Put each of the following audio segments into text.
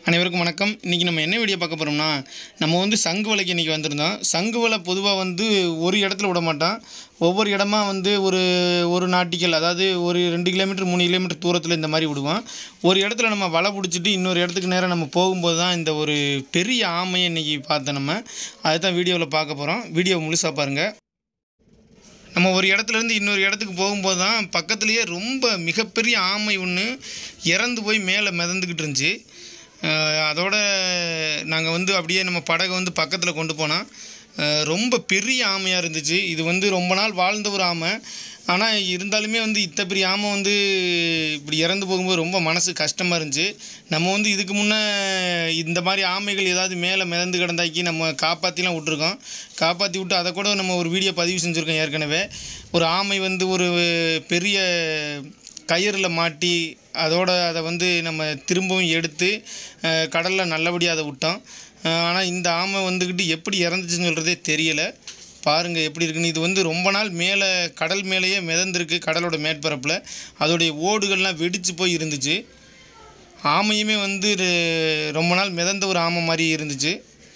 அனைவருக்கும் வணக்கம் இன்றைக்கி நம்ம என்ன வீடியோ பார்க்க போகிறோம்னா நம்ம வந்து சங்கு வலைக்கு இன்றைக்கி வந்திருந்தோம் சங்கு வலை பொதுவாக வந்து ஒரு இடத்துல விட மாட்டோம் ஒவ்வொரு இடமா வந்து ஒரு ஒரு நாட்டிக்கல் அதாவது ஒரு ரெண்டு கிலோமீட்டர் மூணு கிலோமீட்டர் தூரத்தில் இந்த மாதிரி விடுவோம் ஒரு இடத்துல நம்ம வலை பிடிச்சிட்டு இன்னொரு இடத்துக்கு நேரம் நம்ம போகும்போது தான் இந்த ஒரு பெரிய ஆமையை இன்றைக்கி பார்த்தோம் நம்ம அதை தான் வீடியோவில் பார்க்க போகிறோம் வீடியோ முழுசாக பாருங்கள் நம்ம ஒரு இடத்துலேருந்து இன்னொரு இடத்துக்கு போகும்போது தான் பக்கத்துலேயே ரொம்ப மிகப்பெரிய ஆமை ஒன்று இறந்து போய் மேலே மிதந்துக்கிட்டு இருந்துச்சு அஹ் அதோட நாங்கள் வந்து அப்படியே நம்ம படகை வந்து பக்கத்தில் கொண்டு போனோம் அஹ் ரொம்ப பெரிய ஆமையாக இருந்துச்சு இது வந்து ரொம்ப நாள் வாழ்ந்த ஒரு ஆமை ஆனால் இருந்தாலுமே வந்து இத்த பெரிய ஆமை வந்து இப்படி இறந்து போகும்போது ரொம்ப மனசு கஷ்டமாக இருந்துச்சு நம்ம வந்து இதுக்கு முன்னே இந்த மாதிரி ஆமைகள் ஏதாவது மேலே மிதந்து கிடந்தாக்கி நம்ம காப்பாற்றிலாம் விட்ருக்கோம் காப்பாற்றி விட்டு அதை கூட நம்ம ஒரு வீடியோ பதிவு செஞ்சுருக்கோம் ஏற்கனவே ஒரு ஆமை வந்து ஒரு பெரிய கயிறில் மாட்டி அதோட அதை வந்து நம்ம திரும்பவும் எடுத்து கடலில் நல்லபடியாக அதை விட்டோம் ஆனால் இந்த ஆமை வந்துக்கிட்டு எப்படி இறந்துச்சுன்னு சொல்கிறதே தெரியலை பாருங்கள் எப்படி இருக்குன்னு இது வந்து ரொம்ப நாள் மேலே கடல் மேலேயே மிதந்திருக்கு கடலோட மேற்பரப்பில் அதோடைய ஓடுகள்லாம் வெடித்து போய் இருந்துச்சு ஆமையுமே வந்து ரெ- ரொம்ப நாள் மிதந்த ஒரு ஆமை மாதிரி இருந்துச்சு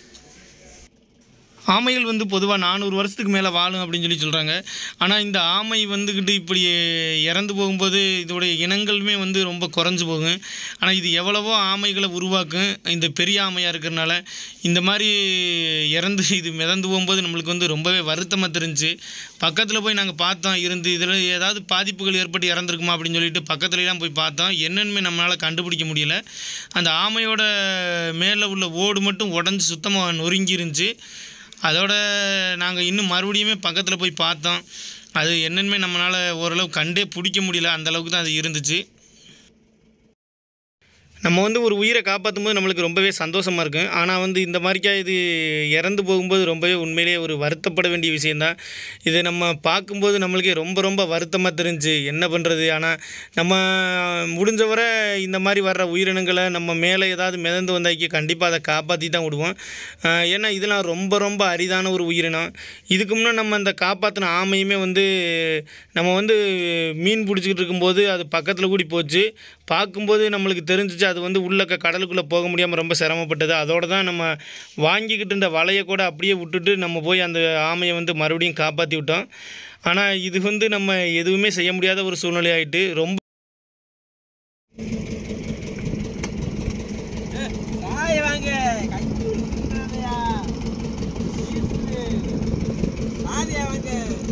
ஆமைகள் வந்து பொதுவாக நானூறு வருஷத்துக்கு மேலே வாழும் அப்படின்னு சொல்லி சொல்கிறாங்க ஆனால் இந்த ஆமை வந்துக்கிட்டு இப்படி இறந்து போகும்போது இதோடைய இனங்களுமே வந்து ரொம்ப குறைஞ்சு போகும் ஆனால் இது எவ்வளவோ ஆமைகளை உருவாக்கும் இந்த பெரிய ஆமையாக இருக்கிறனால இந்த மாதிரி இறந்து இது மிதந்து போகும்போது நம்மளுக்கு வந்து ரொம்பவே வருத்தமாக தெரிஞ்சுச்சு பக்கத்தில் போய் நாங்கள் பார்த்தோம் இருந்து இதில் ஏதாவது பாதிப்புகள் ஏற்பட்டு இறந்துருக்குமா அப்படின்னு சொல்லிட்டு பக்கத்துலலாம் போய் பார்த்தோம் என்னென்னு நம்மளால் கண்டுபிடிக்க முடியல அந்த ஆமையோட மேலே உள்ள ஓடு மட்டும் உடஞ்சி சுத்தமாக நொறுங்கி இருந்துச்சு அதோட நாங்கள் இன்னும் மறுபடியுமே பக்கத்தில் போய் பார்த்தோம் அது என்னென்னுமே நம்மளால் ஓரளவு கண்டே பிடிக்க முடியல அந்த அளவுக்கு தான் அது இருந்துச்சு நம்ம வந்து ஒரு உயிரை காப்பாற்றும் போது நம்மளுக்கு ரொம்பவே சந்தோஷமாக இருக்கும் ஆனால் வந்து இந்த மாதிரிக்கா இது இறந்து போகும்போது ரொம்பவே உண்மையிலேயே ஒரு வருத்தப்பட வேண்டிய விஷயந்தான் இதை நம்ம பார்க்கும்போது நம்மளுக்கே ரொம்ப ரொம்ப வருத்தமாக தெரிஞ்சு என்ன பண்ணுறது ஆனால் நம்ம முடிஞ்சவரை இந்த மாதிரி வர்ற உயிரினங்களை நம்ம மேலே ஏதாவது மிதந்து வந்தாக்கி கண்டிப்பாக அதை காப்பாற்றி தான் விடுவோம் ஆஹ் ஏன்னா இதெல்லாம் ரொம்ப ரொம்ப அரிதான ஒரு உயிரினம் இதுக்கு முன்னே நம்ம அந்த காப்பாற்றின ஆமையுமே வந்து நம்ம வந்து மீன் பிடிச்சிக்கிட்டு இருக்கும்போது அது பக்கத்தில் கூடி போச்சு பார்க்கும்போது நம்மளுக்கு தெரிஞ்சிச்சு அது வந்து உள்ள க- கடலுக்குள்ளே போக முடியாமல் ரொம்ப சிரமப்பட்டது அதோட தான் நம்ம வாங்கிக்கிட்டு இருந்த வலையை கூட அப்படியே விட்டுட்டு நம்ம போய் அந்த ஆமையை வந்து மறுபடியும் காப்பாற்றி விட்டோம் ஆனால் இது வந்து நம்ம எதுவுமே செய்ய முடியாத ஒரு சூழ்நிலை ஆயிட்டு ரொம்ப சாய வாங்க கஞ்சி குடிக்கிறாங்கய்யா. வீசுது. சாதியா வாங்க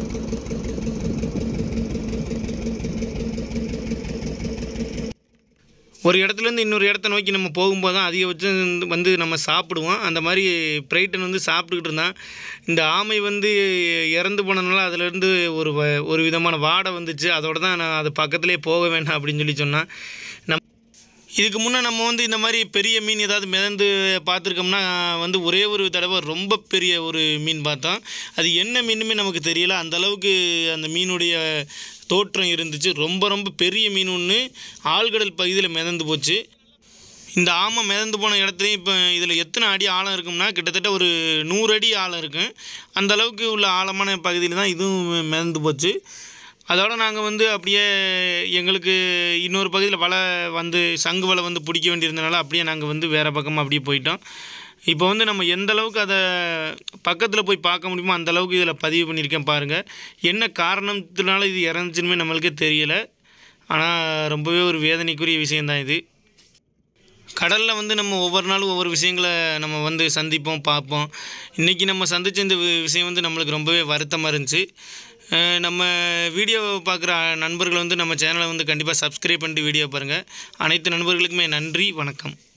ஒரு இடத்துலேருந்து இன்னொரு இடத்த நோக்கி நம்ம போகும்போது தான் அதிகபட்சம் வந்து- வந்து நம்ம சாப்பிடுவோம் அந்த மாதிரி பிரைட்டன் வந்து சாப்பிட்டுக்கிட்டு இருந்தான் இந்த ஆமை வந்து இறந்து போனதுனால அதுலேருந்து ஒரு வ- ஒரு விதமான வாடை வந்துச்சு அதோட தான் நான் அது பக்கத்துலேயே போக வேண்டாம் அப்படின்னு சொல்லி சொன்னேன் நம் இதுக்கு முன்னே நம்ம வந்து இந்த மாதிரி பெரிய மீன் ஏதாவது மிதந்து பார்த்துருக்கோம்னா வந்து ஒரே ஒரு தடவை ரொம்ப பெரிய ஒரு மீன் பார்த்தோம் அது என்ன மீனுமே நமக்கு தெரியல அந்த அளவுக்கு அந்த மீனுடைய தோற்றம் இருந்துச்சு ரொம்ப ரொம்ப பெரிய மீன் ஒன்று ஆழ்கடல் பகுதியில் மிதந்து போச்சு இந்த ஆமை மிதந்து போன இடத்துலையும் இப்போ இதில் எத்தனை அடி ஆழம் இருக்கும்னா கிட்டத்தட்ட ஒரு நூறு அடி ஆழம் இருக்கும் அந்த அளவுக்கு உள்ள ஆழமான பகுதியில் தான் இதுவும் மிதந்து போச்சு அதோட நாங்கள் வந்து அப்படியே எங்களுக்கு இன்னொரு பகுதியில் வலை வந்து சங்கு வலை வந்து பிடிக்க வேண்டியிருந்தனால அப்படியே நாங்கள் வந்து வேறு பக்கமாக அப்படியே போயிட்டோம் இப்போ வந்து நம்ம எந்த அளவுக்கு அதை பக்கத்தில் போய் பார்க்க முடியுமோ அந்த அளவுக்கு இதில் பதிவு பண்ணியிருக்கேன் பாருங்கள் என்ன காரணத்தினால இது இறந்துச்சுன்னு நம்மளுக்கே தெரியலை ஆனால் ரொம்பவே ஒரு வேதனைக்குரிய விஷயந்தான் இது கடலில் வந்து நம்ம ஒவ்வொரு நாளும் ஒவ்வொரு விஷயங்களை நம்ம வந்து சந்திப்போம் பார்ப்போம் இன்றைக்கி நம்ம சந்தித்த இந்த வி- விஷயம் வந்து நம்மளுக்கு ரொம்பவே வருத்தமாக இருந்துச்சு அஹ் நம்ம வீடியோ பார்க்குற நண்பர்கள் வந்து நம்ம சேனலை வந்து கண்டிப்பாக சப்ஸ்கிரைப் பண்ணிட்டு வீடியோ பாருங்கள் அனைத்து நண்பர்களுக்குமே நன்றி வணக்கம்